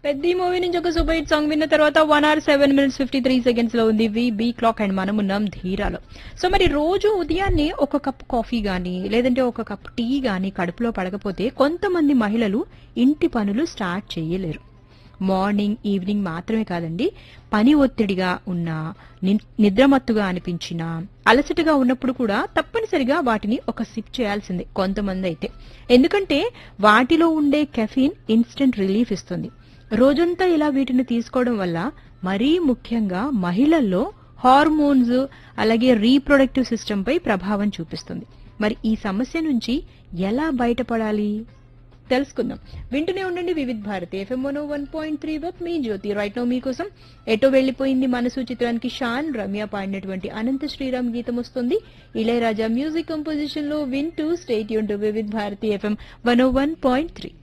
పెద్ద మూవీ నుంచి ఒక సూపర్ హిట్ సాంగ్ విన్న తర్వాత one hour seven minutes fifty three seconds లో ఉంది వి బీ క్లాక్ అండ్ మనం ఉన్నాం ధీరాలో సో మరి రోజు ఉదయాన్నే ఒక కప్ కాఫీ గానీ లేదంటే ఒక కప్ టీ గానీ కడుపులో పడకపోతే కొంతమంది మహిళలు ఇంటి పనులు స్టార్ట్ చేయలేరు మార్నింగ్ ఈవినింగ్ మాత్రమే కాదండి పని ఒత్తిడిగా ఉన్న ని- నిద్రమత్తుగా అనిపించిన అలసటగా ఉన్నప్పుడు కూడా తప్పనిసరిగా వాటిని ఒక సిప్ చేయాల్సిందే కొంతమంది అయితే ఎందుకంటే వాటిలో ఉండే కెఫీన్ ఇన్స్టెంట్ రిలీఫ్ ఇస్తుంది రోజంతా ఇలా వీటిని తీసుకోవడం వల్ల మరీ ముఖ్యంగా మహిళల్లో హార్మోన్స్ అలాగే రీప్రొడక్టివ్ సిస్టమ్ పై ప్రభావం చూపిస్తుంది మరి ఈ సమస్య నుంచి ఎలా బయటపడాలి తెలుసుకుందాం వింటూనే ఉండండి Vividh Bharati FM one one point three with me Jyothi రైట్ నో మీకోసం ఎటో వెళ్లిపోయింది మనసు చిత్రానికి షాన్ రమ్య పాడినటువంటి అనంత శ్రీరామ్ గీతం వస్తుంది ఇళయరాజా మ్యూజిక్ కంపోజిషన్ లో వింటూ స్టేట్ యూన్ to Vividh Bharati FM one one point three